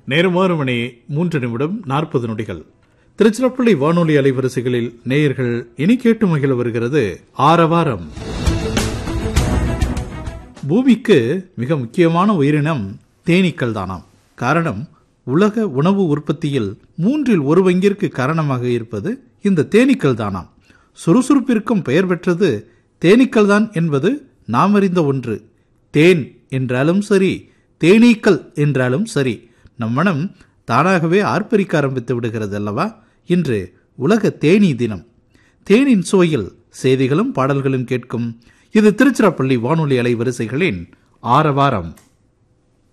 நேரம் ஆறு மணி மூன்று நிமிடம் நாற்பது நொடிகள் திருச்சிராப்பள்ளி வானொலி அலைவரிசைகளில் நேயர்கள் இனி கேட்டு மகிழ வருகிறது ஆரவாரம் பூமிக்கு மிக முக்கியமான உயிரினம் தேனீக்கள் தானாம் காரணம் உலக உணவு உற்பத்தியில் மூன்றில் ஒரு பங்கிற்கு காரணமாக இருப்பது இந்த தேனீக்கள் தானாம் சுறுசுறுப்பிற்கும் பெயர் பெற்றது தேனீக்கள் தான் என்பது நாம் அறிந்த ஒன்று தேன் என்றாலும் சரி தேனீக்கள் என்றாலும் சரி நம் மனம் தானாகவே ஆர்ப்பரிக்க ஆரம்பித்து விடுகிறது அல்லவா இன்று உலக தேனீ தினம் தேனின் சுவையில் செய்திகளும் பாடல்களும் கேட்கும் இது திருச்சிராப்பள்ளி வானொலி அலைவரிசைகளின் ஆரவாரம்